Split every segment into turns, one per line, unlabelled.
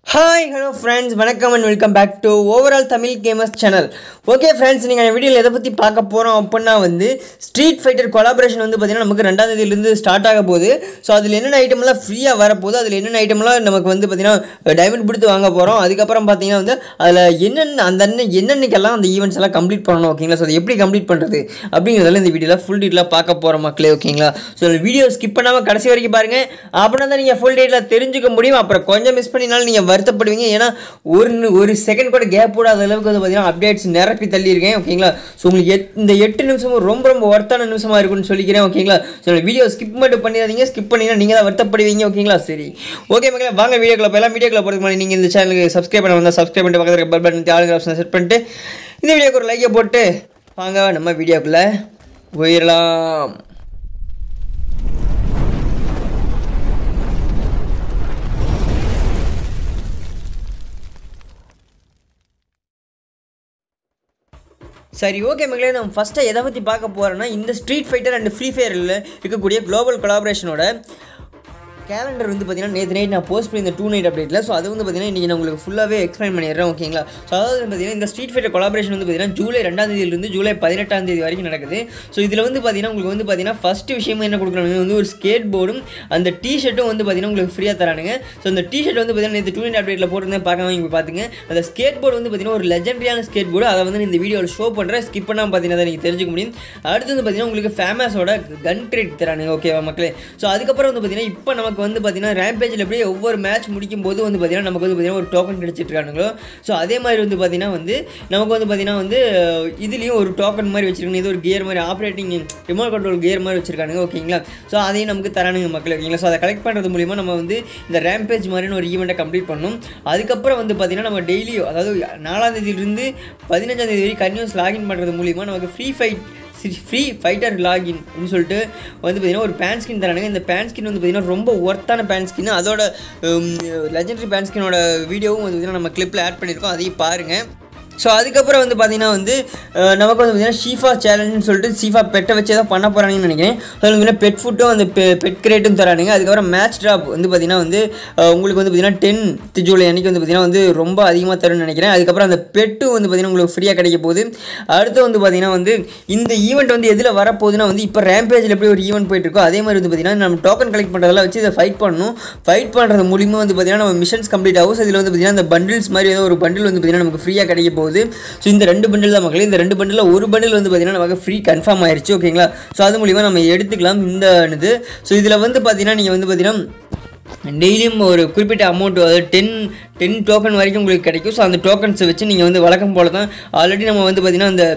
hi hello friends வணக்கம் and welcome back to overall Tamil gamers channel okay friends நீங்கள் இந்த வீடியோவில் எதை பற்றி பார்க்க போகிறோம் அப்படின்னா வந்து ஸ்ட்ரீட் ஃபைட்டர் கொலாபரேஷன் வந்து பார்த்திங்கன்னா நமக்கு ரெண்டாம் தேதியிலேருந்து ஸ்டார்ட் ஆக போகுது ஸோ அதில் என்னென்ன ஐட்டம்லாம் ஃப்ரீயாக வரப்போகுது அதில் என்னென்ன ஐட்டம்லாம் நமக்கு வந்து பார்த்திங்கன்னா டைமண்ட் கொடுத்து வாங்க போகிறோம் அதுக்கப்புறம் பார்த்தீங்கன்னா வந்து அதில் என்னென்ன அந்த அண்ணன் என்னென்னைக்கெல்லாம் அந்த ஈவெண்ட்ஸ் எல்லாம் கம்ப்ளீட் பண்ணணும் ஓகேங்களா ஸோ அதை எப்படி கம்ப்ளீட் பண்ணுறது அப்படிங்கிறதெல்லாம் இந்த வீடியோவில் ஃபுல் டீட்டெயிலாக பார்க்க போகிறோம் மக்களே ஓகேங்களா ஸோ இந்த வீடியோ ஸ்கிப் பண்ணாமல் கடைசி வரைக்கும் பாருங்கள் அப்படின்னா தான் நீங்கள் ஃபுல் டீட்டெயிலாக தெரிஞ்சுக்க முடியும் அப்புறம் கொஞ்சம் மிஸ் பண்ணினாலும் நீங்கள் வருத்தப்படுவீங்க ஏன்னா ஒரு நி- ஒரு செகண்ட் கூட கேப் விடாத அளவுக்கு வந்து பார்த்தீங்கன்னா அப்டேட்ஸ் நிரப்பி தள்ளியிருக்கேன் ஓகேங்களா ஸோ உங்களுக்கு எட் இந்த எட்டு நிமிஷமும் ரொம்ப ரொம்ப ஒர்த்தான நிமிஷமாக இருக்கும்னு சொல்லிக்கிறேன் ஓகேங்களா ஸோ வீடியோ ஸ்கிப் மட்டும் பண்ணிடாதீங்க ஸ்கிப் பண்ணிங்கன்னா நீங்கள் தான் வருத்தப்படுவீங்க ஓகேங்களா சரி ஓகே மக்களே வாங்க வீடியோக்குள்ள போயலாம் வீடியோக்குள்ள போகிறதுக்கு முன்னாடி நீங்கள் இந்த சேனலுக்கு சப்ஸ்கிரைப் பண்ண வந்தால் சப்ஸ்கிரைப் பண்ணிட்டு பக்கத்தில் பெல் பட்டன் ஆளுங்க ஆப்ஷன் செட் பண்ணிட்டு இந்த வீடியோக்கு ஒரு லைக்கை போட்டு வாங்க நம்ம வீடியோக்குள்ளே போயிடலாம் சரி ஓகே மக்களே நம்ம ஃபஸ்ட்டாக எதை பற்றி பார்க்க போகிறோன்னா இந்த ஸ்ட்ரீட் ஃபைட்டர் அண்ட் ஃப்ரீ ஃபயரில் இருக்கக்கூடிய குளோபல் கொலாபரேஷனோட கேலண்டர் வந்து பார்த்தீங்கன்னா நேற்று நைட் நான் போஸ்ட் பண்ணி இந்த டூ நைட் அப்டேட்டில் ஸோ அது வந்து பார்த்தீங்கன்னா இன்றைக்கி நான் உங்களுக்கு ஃபுல்லாகவே எக்ஸ்பிளைன் பண்ணிடுறேன் ஓகேங்களா ஸோ அதாவது வந்து பார்த்தீங்கன்னா இந்த ஸ்ட்ரீட் ஃபைட்டர் கொலாபரேஷன் வந்து பார்த்தீங்கன்னா ஜூலை ரெண்டாம் தேதியிலிருந்து ஜூலை பதினெட்டாம் தேதி வரைக்கும் நடக்குது ஸோ இதில் வந்து பார்த்தீங்கன்னா உங்களுக்கு வந்து பார்த்தீங்கன்னா ஃபஸ்ட்டு விஷயமா என்ன கொடுக்குறாங்க வந்து ஒரு ஸ்கேட் போர்டும் அந்த டிஷர்ட்டும் வந்து பார்த்தீங்கன்னா உங்களுக்கு ஃப்ரீயாக தரானுங்க ஸோ அந்த டிஷர்ட் வந்து பார்த்தீங்கன்னா நேற்று டூ நைட் அப்டேட்டில் போட்டிருந்தேன் பார்க்காம இங்கே பார்த்துங்க அந்த ஸ்கேட் போர்டு வந்து பார்த்தீங்கன்னா ஒரு லெஜெண்டரியான ஸ்கேட் போர்டு அதை வந்து இந்த வீடியோவில் ஷோ பண்ணுறேன் ஸ்கிப் பண்ணாமல் பார்த்தீங்கன்னா தான் நீங்கள் தெரிஞ்சுக்க முடியும் அடுத்து வந்து பார்த்தீங்கன்னா உங்களுக்கு ஃபேமஸோட கன் கிரேட் தரானுங்க ஓகேவா மக்களே ஸோ அதுக்கப்புறம் வந்து பார்த்தீங்கன்னா இப்போ நமக்கு வந்து பார்த்தீங்கன்னா ரேம்பேஜில் அப்படியே ஒவ்வொரு மேட்ச் முடிக்கும் போது வந்து பார்த்தீங்கன்னா நமக்கு வந்து பார்த்தீங்கன்னா ஒரு டோக்கன் கிடைச்சிட்டு இருக்கானுங்களோ ஸோ அதே மாதிரி வந்து பார்த்தீங்கன்னா வந்து நமக்கு வந்து பார்த்தீங்கன்னா வந்து அஹ், இதுலேயும் ஒரு டோக்கன் மாதிரி வச்சிருக்காங்க இது ஒரு கியர் மாதிரி ஆப்ரேட்டிங் ரிமோட் கண்ட்ரோல் கியர் மாதிரி வச்சிருக்கானுங்க ஓகேங்களா ஸோ அதையும் நமக்கு தரானுங்க மக்கள் ஓகேங்களா ஸோ அதை கலெக்ட் பண்ணுறது மூலிமா நம்ம வந்து இந்த ரேம்பேஜ் மாதிரியான ஒரு ஈவெண்ட்டை கம்ப்ளீட் பண்ணணும் அதுக்கப்புறம் வந்து பார்த்தீங்கன்னா நம்ம டெய்லி அதாவது நாலாம் தேதியிலிருந்து பதினஞ்சாம் தேதி வரைக்கும் கன்யூஸ் லாகின் பண்ணுறது மூலிமா நமக்கு free fight free fighter login அப்படின்னு சொல்லிட்டு வந்து பார்த்தீங்கன்னா ஒரு பேன் ஸ்கின் தரானுங்க இந்த பேன் ஸ்கின் வந்து பார்த்தீங்கன்னா ரொம்ப ஒர்த்தான பேன் ஸ்கின் அதோட லெஜெண்டரி பேன் ஸ்கினோட வீடியோவும் வந்து பார்த்தீங்கன்னா நம்ம கிளிப்பில் ஆட் பண்ணியிருக்கோம் அதையும் பாருங்கள் ஸோ அதுக்கப்புறம் வந்து பார்த்தீங்கன்னா வந்து அஹ், நமக்கு வந்து பார்த்தீங்கன்னா ஷீஃபா சேலஞ்சுன்னு சொல்லிட்டு ஷீஃபா பெட்டை வச்சு தான் பண்ண போகிறாங்கன்னு நினைக்கிறேன் அதில் வந்து பெட் ஃபுட்டும் அந்த பெட் கிரேட்டும் தரானுங்க அதுக்கப்புறம் மேட்ச் ட்ராப் வந்து பார்த்தீங்கன்னா வந்து அஹ், உங்களுக்கு வந்து பார்த்தீங்கன்னா டென் ஜூலை அன்றைக்கி வந்து பார்த்தீங்கன்னா வந்து ரொம்ப அதிகமாக தரும்னு நினைக்கிறேன் அதுக்கப்புறம் அந்த பெட்டும் வந்து பார்த்தீங்கன்னா உங்களுக்கு ஃப்ரீயாக கிடைக்க போகுது அடுத்து வந்து பார்த்தீங்கன்னா வந்து இந்த ஈவெண்ட் வந்து எதில் வரப்போகுதுன்னா வந்து இப்போ ரேம்பேஜில் எப்படி ஒரு ஈவெண்ட் போயிட்டு இருக்கோ அதே மாதிரி வந்து பார்த்தீங்கன்னா நம்ம டோக்கன் கலெக்ட் பண்ணுறதெல்லாம் வச்சு இதை ஃபைட் பண்ணணும் ஃபைட் பண்ணுறது மூலிமா வந்து பார்த்தீங்கன்னா நம்ம மிஷன்ஸ் கம்ப்ளீட் ஆகும் ஸோ இதில் வந்து பார்த்தீங்கன்னா அந்த பண்டில்ஸ் மாதிரி ஏதோ ஒரு பண்டில் வந்து பார்த்தீங்கன்னா நமக்கு ஃப்ரீயாக கிடைக்க போகுது ஸோ இந்த ரெண்டு பண்டில் தான் மக்களே இந்த ரெண்டு பண்டில் ஒரு பண்டில் வந்து பார்த்தீங்கன்னா நமக்கு ஃப்ரீ கன்ஃபார்ம் ஆயிருச்சு ஓகேங்களா ஸோ அது மூலிமா நம்ம எடுத்துக்கலாம் இந்த இது ஸோ இதில் வந்து பார்த்தீங்கன்னா நீங்கள் வந்து பார்த்தீங்கன்னா டெய்லியும் ஒரு குறிப்பிட்ட அமௌண்ட் அதாவது டென் டென் டோக்கன் வரைக்கும் உங்களுக்கு கிடைக்கும் ஸோ அந்த டோக்கன்ஸை வச்சு நீங்கள் வந்து வழக்கம் போல தான் ஆல்ரெடி நம்ம வந்து பார்த்திங்கன்னா அந்த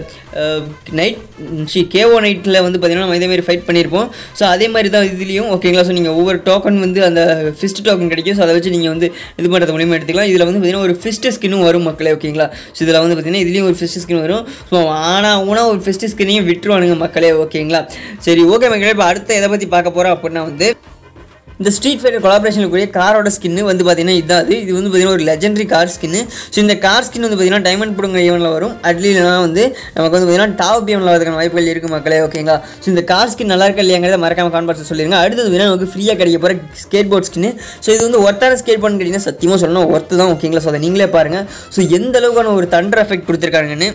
நைட் ஷி கேஓ நைட்டில் வந்து பார்த்திங்கன்னா நம்ம இதேமாரி ஃபைட் பண்ணியிருப்போம் ஸோ அதே மாதிரி தான் இதுலேயும் ஓகேங்களா ஸோ நீங்கள் ஒவ்வொரு டோக்கன் வந்து அந்த ஃபிஸ்ட் டோக்கன் கிடைக்கும் ஸோ அதை வச்சு நீங்கள் வந்து இது பண்ணுறது மூலியமாக எடுத்துக்கலாம் இதில் வந்து பார்த்திங்கன்னா ஒரு ஃபிஸ்ட் ஸ்கின்னும் வரும் மக்களே ஓகேங்களா ஸோ இதில் வந்து பார்த்திங்கன்னா இதுலேயும் ஒரு ஃபிஸ்ட் ஸ்கின் வரும் ஸோ ஆனால் ஊனா ஒரு ஃபிஸ்ட் ஸ்கின்னையும் விட்டுருவானுங்க மக்களே ஓகேங்களா சரி ஓகே மக்களே இப்போ அடுத்து எதை பற்றி பார்க்க போகிறோம் அப்படின்னா வந்து இந்த ஸ்ட்ரீட் ஃபைட்டர் கொலாபரேஷனில் கூடிய காரோட ஸ்கின்னு வந்து பார்த்தீங்கன்னா இதான் அது இது வந்து பார்த்தீங்கன்னா ஒரு லெஜெண்டரி கார் ஸ்கின்னு ஸோ இந்த கார் ஸ்கின் வந்து பார்த்தீங்கன்னா டைமண்ட் பிடுங்க ஈவனில் வரும் அட்லீனா வந்து நமக்கு வந்து பார்த்தீங்கன்னா டாப் ஈவனில் வரதுக்கான வாய்ப்புகள் இருக்குது மக்களே ஓகேங்களா ஸோ இந்த கார் ஸ்கின் நல்லா இருக்கா இல்லையாங்கிறத மறக்காம கான்பாக்ஸ் சொல்லிடுங்க அடுத்தது வேணா நமக்கு ஃப்ரீயாக கிடைக்க போகிற ஸ்கேட் போர்ட் ஸ்கின்னு ஸோ இது வந்து ஒர்த்தான ஸ்கேட் போர்ட்னு கேட்டிங்கன்னா சத்தியமாக சொல்லணும் ஒர்த்து தான் ஓகேங்களா ஸோ அதை நீங்களே பாருங்கள் ஸோ எந்த அளவுக்கான ஒரு தண்டர் எஃபெக்ட் கொடுத்துருக்காங்கன்னு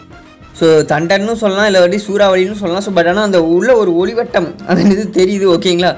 ஸோ தண்டர்னு சொல்லலாம் இல்லை வந்து சூறாவளின்னு சொல்லலாம் ஸோ பட் ஆனால் அந்த உள்ள ஒரு ஒளிவட்டம் அது இது தெரியுது ஓகேங்களா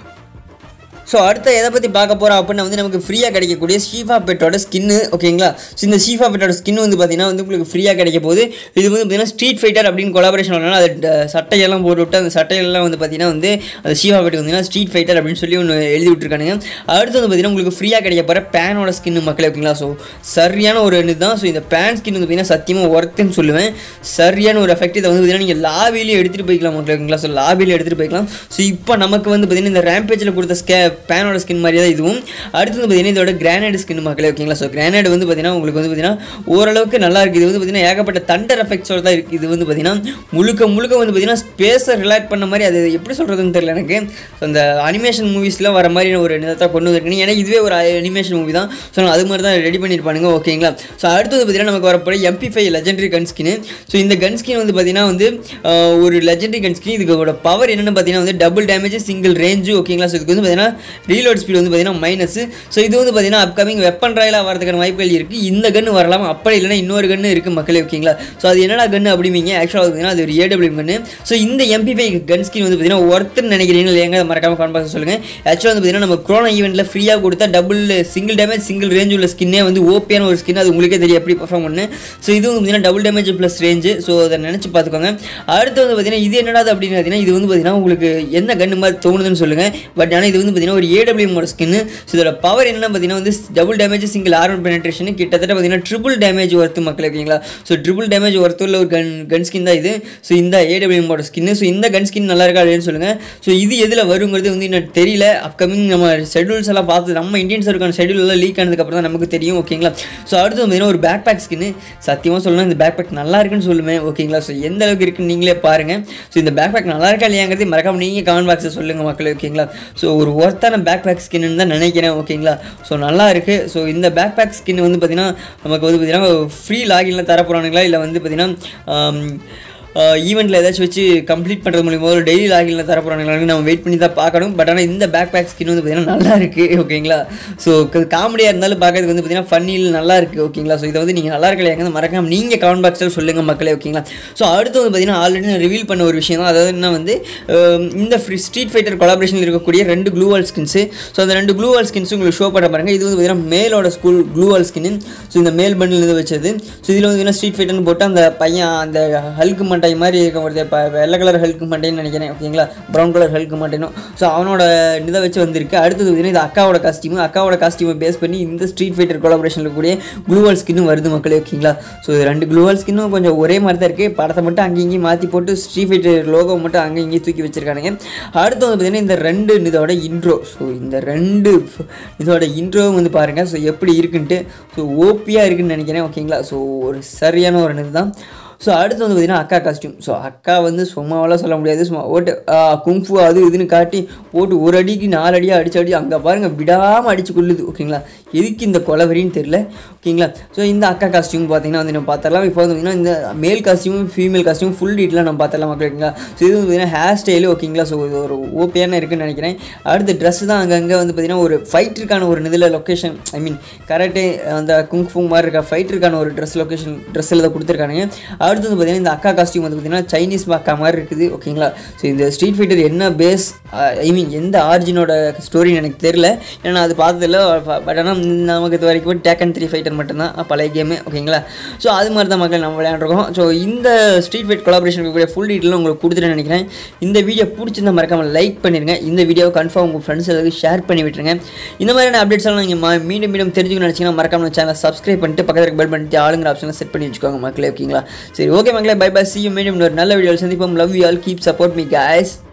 ஸோ அடுத்த எதை பற்றி பார்க்க போகிறோம் அப்படின்னா வந்து நமக்கு ஃப்ரீயாக கிடைக்கக்கூடிய ஷீஃபா பெட்டோட ஸ்கின்னு ஓகேங்களா ஸோ இந்த ஷீஃபா பெட்டோட ஸ்கின் வந்து பார்த்தீங்கன்னா வந்து உங்களுக்கு ஃப்ரீயாக கிடைக்க போகுது இது வந்து பார்த்தீங்கன்னா ஸ்ட்ரீட் ஃபைட்டர் அப்படின்னு கொலாபரேஷன் வரனால அது ட- சட்டையெல்லாம் போட்டு விட்டு அந்த சட்டையெல்லாம் வந்து பார்த்தீங்கன்னா வந்து அந்த ஷீஃபா பெட் வந்து ஸ்ட்ரீட் ஃபைட்டர் அப்படின்னு சொல்லி ஒன்று எழுதி விட்டுருக்கானுங்க அடுத்து வந்து பார்த்தீங்கன்னா உங்களுக்கு ஃப்ரீயாக கிடைக்க போகிற பேனோட ஸ்கின்னு மக்களே ஓகேங்களா ஸோ சரியான ஒரு இது தான் ஸோ இந்த பேன் ஸ்கின் வந்து பார்த்தீங்கன்னா சத்தியமாக ஒர்க்குன்னு சொல்லுவேன் சரியான ஒரு எஃபெக்ட் இதை வந்து பார்த்தீங்கன்னா நீங்கள் லாபிலேயே எடுத்துகிட்டு போய்க்கலாம் மக்களே ஓகேங்களா ஸோ லாபியில் எடுத்துகிட்டு போய்க்கலாம் ஸோ இப்போ நமக்கு வந்து பார்த்தீங்கன்னா இந்த ரேம்பேஜில் கொடுத்த ஸ்கே பேனோட ஸ்கின் மாதிரி தான் இதுவும் அடுத்து வந்து பார்த்தீங்கன்னா இதோட கிரானைடு ஸ்கின் மக்களே ஓகேங்களா ஸோ கிரானைடு வந்து பார்த்தீங்கன்னா உங்களுக்கு வந்து பார்த்தீங்கன்னா ஓரளவுக்கு நல்லா இருக்குது இது வந்து பார்த்தீங்கன்னா ஏகப்பட்ட தண்டர் எஃபெக்ட்ஸோட தான் இருக்குது இது வந்து பார்த்தீங்கன்னா முழுக்க முழுக்க வந்து பார்த்தீங்கன்னா ஸ்பேஸை ரிலேட் பண்ண மாதிரி அது எப்படி சொல்கிறதுன்னு தெரியல எனக்கு ஸோ அந்த அனிமேஷன் மூவிஸ்லாம் வர மாதிரி ஒரு நிலத்தை கொண்டு வந்திருக்கீங்க ஏன்னா இதுவே ஒரு அனிமேஷன் மூவி தான் ஸோ அது மாதிரி தான் ரெடி பண்ணியிருப்பானுங்க ஓகேங்களா ஸோ அடுத்தது பார்த்தீங்கன்னா நமக்கு வரப்போகிற MP five legendary gun skin so இந்த கன் ஸ்கின் வந்து பார்த்தீங்கன்னா வந்து ஆஹ், ஒரு லெஜெண்டரி கன் ஸ்கின் இதுக்கோட பவர் என்னென்னு பார்த்தீங்கன்னா வந்து டபுள் டேமேஜ் சிங்கிள் ரேஞ்சு ஓகேங்களா ஸோ இதுக்கு வந்து பார்த்தீங்கன்னா ரீலோட் ஸ்பீடு வந்து பார்த்தீங்கன்னா மைனஸ் ஸோ இது வந்து பார்த்தீங்கன்னா அப்கமிங் வெப்பன் ராயலாக வரதுக்கான வாய்ப்புகள் இருக்குது இந்த கன்று வரலாம் அப்படி இல்லைன்னா இன்னொரு கன்று இருக்குது மக்களே ஓகேங்களா ஸோ அது என்னடா கன்று அப்படிமீங்க ஆக்சுவலாக பார்த்தீங்கன்னா அது ஒரு ஏடபிள்யூ கன்று ஸோ இந்த எம்பி ஃபைவ் கன் ஸ்கின் வந்து பார்த்தீங்கன்னா ஒருத்தர் நினைக்கிறீங்க இல்லையாங்க அதை மறக்காம கான்பாக்ஸ் சொல்லுங்கள் ஆக்சுவலாக வந்து பார்த்தீங்கன்னா நம்ம குரோனா ஈவெண்ட்டில் ஃப்ரீயாக கொடுத்தா double single damage single range உள்ள ஸ்கின்னே வந்து ஓபியான ஒரு ஸ்கின் அது உங்களுக்கே தெரியும் எப்படி பர்ஃபார்ம் பண்ணு ஸோ இது வந்து பார்த்தீங்கன்னா double damage plus range so அதை நினச்சி பார்த்துக்கோங்க அடுத்து வந்து பார்த்தீங்கன்னா இது என்னடா அப்படின்னு பார்த்தீங்கன்னா இது வந்து பார்த்தீங்கன்னா உங்களுக்கு எந்த கன்று மாதிரி தோணுதுன்னு சொல்லுங்கள் பட் ஆனால் இது வந்து பார்த்தீங்கன்னா ஒரு ஏடபிள்யூமோட ஸ்கின்னு ஸோ இதோட பவர் என்னன்னு பார்த்தீங்கன்னா வந்து double damage single armour penetration கிட்டத்தட்ட பார்த்தீங்கன்னா ட்ரிபிள் டேமேஜ் ஒர்த்து மக்கள் ஓகேங்களா ஸோ ட்ரிபிள் டேமேஜ் ஒர்த்து உள்ள ஒரு கன் கன் ஸ்கின் தான் இது ஸோ இந்த ஏடபிள்யூமோட ஸ்கின்னு ஸோ இந்த கன் ஸ்கின் நல்லா இருக்கா இல்லைன்னு சொல்லுங்கள் ஸோ இது எதில் வருங்கிறது வந்து இன்னும் தெரியல அப்கமிங் நம்ம ஷெடியூல்ஸ் எல்லாம் பார்த்து நம்ம இந்தியன் சர்க்கான ஷெடியூல் எல்லாம் லீக் ஆனதுக்கப்புறம் தான் நமக்கு தெரியும் ஓகேங்களா ஸோ அடுத்து பார்த்தீங்கன்னா ஒரு பேக் பேக் ஸ்கின்னு சத்தியமாக சொல்லணும் இந்த பேக் பேக் நல்லா இருக்குன்னு சொல்லுவேன் ஓகேங்களா ஸோ எந்த அளவுக்கு இருக்குன்னு நீங்களே பாருங்கள் ஸோ இந்த பேக் பேக் நல்லா இருக்கா இல்லையாங்கிறது மறக்காம நீங்கள் கமெண்ட் பாக்ஸில் சொல்லுங்கள் மக்களே ஓகேங்களா ஸோ ஒரு ஒர்த்தான பேக் பேக் ஸ்கின்னு தான் நினைக்கிறேன் ஓகேங்களா ஸோ நல்லா இருக்குது ஸோ இந்த பேக் பேக் ஸ்கின் வந்து பார்த்தீங்கன்னா நமக்கு வந்து பார்த்தீங்கன்னா ஃப்ரீ லாகின்ல தர போகிறானுங்களா இல்லை வந்து பார்த்தீங்கன்னா ஈவெண்ட்டில் ஏதாச்சும் வச்சு கம்ப்ளீட் பண்ணுறது மூலியமாக ஒரு டெய்லி லாகின்ல தர போகிறாங்களான்னு நம்ம வெயிட் பண்ணி தான் பார்க்கணும் பட் ஆனால் இந்த பேக் பேக் ஸ்கின் வந்து பார்த்தீங்கன்னா நல்லா இருக்குது ஓகேங்களா ஸோ காமெடியாக இருந்தாலும் பார்க்கறதுக்கு வந்து பார்த்தீங்கன்னா ஃபன்னில் நல்லா இருக்குது ஓகேங்களா ஸோ இதை வந்து நீங்கள் நல்லா இருக்கல எங்கே மறக்காம நீங்கள் கமெண்ட் பாக்ஸில் சொல்லுங்கள் மக்களே ஓகேங்களா ஸோ அடுத்து வந்து பார்த்தீங்கன்னா ஆல்ரெடி நான் ரிவீல் பண்ண ஒரு விஷயம் தான் அதாவது என்ன வந்து அஹ், இந்த ஃப்ரீ ஸ்ட்ரீட் ஃபைட்டர் கொலாபரேஷனில் இருக்கக்கூடிய ரெண்டு க்ளூவால் ஸ்கின்ஸு ஸோ அந்த ரெண்டு க்ளூவால் ஸ்கின்ஸ் உங்களுக்கு ஷோ பண்ண பாருங்க இது வந்து பார்த்தீங்கன்னா மேலோட ஸ்கூல் க்ளூவால் ஸ்கின்னு ஸோ இந்த மேல் பண்டில் இருந்து வச்சது ஸோ இதில் வந்து பார்த்தீங்கன்னா ஸ்ட்ரீட் ஃபைட்டர்னு போட்டு அந்த பையன் அந்த ஹல்க் மண்டை மாதிரி இருக்க ஒரு இப்போ வெள்ளை கலர் ஹல்க் மண்டைன்னு நினைக்கிறேன் ஓகேங்களா ப்ரௌன் கலர் ஹல்க் மண்டைனும் ஸோ அவனோட இதை வச்சு வந்திருக்கு அடுத்தது பார்த்தீங்கன்னா இது அக்காவோட காஸ்டியூம் அக்காவோட காஸ்டியூமை பேஸ் பண்ணி இந்த ஸ்ட்ரீட் ஃபைட்டர் கொலாபரேஷனில் கூடிய க்ளூவால் ஸ்கின்னும் வருது மக்களே ஓகேங்களா ஸோ இது ரெண்டு க்ளூவால் ஸ்கின்னும் கொஞ்சம் ஒரே மாதிரி தான் இருக்குது படத்தை மட்டும் அங்கேயும் இங்கேயும் மாற்றி போட்டு ஸ்ட்ரீட் ஃபைட்டர் லோகோ மட்டும் அங்கே இங்கேயும் தூக்கி வச்சிருக்கானுங்க அடுத்து வந்து பார்த்தீங்கன்னா இந்த ரெண்டு இதோட இன்ட்ரோ ஸோ இந்த ரெண்டு இதோட இன்ட்ரோவும் வந்து பாருங்கள் ஸோ எப்படி இருக்குன்ட்டு ஸோ ஓபியாக இருக்குன்னு நினைக்கிறேன் ஓகேங்களா ஸோ ஒரு சரியான ஒரு இது தான் ஸோ அடுத்து வந்து பார்த்தீங்கன்னா அக்கா காஸ்டியூம் ஸோ அக்கா வந்து சும்மாவெல்லாம் சொல்ல முடியாது சும்மா ஓட்டு குங்ஃபு அது இதுன்னு காட்டி போட்டு ஒரு அடிக்கு நாலு அடியாக அடிச்சு அடி அங்கே பாருங்கள் விடாமல் அடிச்சு கொள்ளுது ஓகேங்களா எதுக்கு இந்த கொலவரின்னு தெரில ஓகேங்களா ஸோ இந்த அக்கா காஸ்டியூம் பார்த்தீங்கன்னா வந்து நம்ம பார்த்தரலாம் இப்போ வந்து பார்த்தீங்கன்னா இந்த மேல் காஸ்டியூம் ஃபீமேல் காஸ்டியூம் ஃபுல் டீட்டெயிலாக நம்ம பார்த்தரலாம் ஓகேங்களா ஸோ இது வந்து பார்த்தீங்கன்னா ஹேர் ஸ்டைலு ஓகேங்களா ஸோ இது ஒரு ஓபியான இருக்குன்னு நினைக்கிறேன் அடுத்து ட்ரெஸ் தான் அங்கங்கே வந்து பார்த்தீங்கன்னா ஒரு ஃபைட்டருக்கான ஒரு இதில் லொக்கேஷன் ஐ மீன் கரெக்டே அந்த குங்ஃபு மாதிரி இருக்க ஃபைட்டருக்கான ஒரு ட்ரெஸ் லொக்கேஷன் ட்ரெஸ்ஸில் தான் கொடுத்துருக்கானுங்க அடுத்து வந்து பார்த்தீங்கன்னா இந்த அக்கா காஸ்டியூம் வந்து பார்த்தீங்கன்னா சைனீஸ் அக்கா மாதிரி இருக்குது ஓகேங்களா ஸோ இந்த ஸ்ட்ரீட் ஃபைட்டர் என்ன பேஸ் ஐ மீன் எந்த ஆரிஜினோட ஸ்டோரின்னு எனக்கு தெரில ஏன்னா அது பார்த்ததில்ல பட் ஆனால் நமக்கு இது வரைக்கும் டேக்கன் த்ரீ ஃபைட்டர் மட்டும்தான் பழைய கேமு ஓகேங்களா ஸோ அது மாதிரி தான் மக்கள் நம்ம விளையாண்டுருக்கோம் ஸோ இந்த ஸ்ட்ரீட் ஃபைட் கொலாபரேஷன் கூடிய ஃபுல் டீட்டெயிலும் உங்களுக்கு கொடுத்துட்டு நினைக்கிறேன் இந்த வீடியோ பிடிச்சிருந்தா மறக்காமல் லைக் பண்ணிடுங்க இந்த வீடியோவை கன்ஃபார்ம் உங்கள் ஃப்ரெண்ட்ஸ் எல்லாத்துக்கும் ஷேர் பண்ணி விட்டுருங்க இந்த மாதிரியான அப்டேட்ஸ் எல்லாம் நீங்கள் ம- மீண்டும் மீண்டும் தெரிஞ்சுக்கணும்னு நினச்சிங்கன்னா மறக்காம சேனலை சப்ஸ்கிரைப் பண்ணிட்டு பக்கத்தில் பெல் பண்ணிட்டு ஆளுங்கிற ஆப்ஷனை செட் பண்ணி வச்சுக்கோங்க மக்களே ஓகேங்களா சரி ஓகே மக்களே பை பை சி மீண்டும் ஒரு நல்ல வீடியோவில் சந்திப்போம் love you all keep support me guys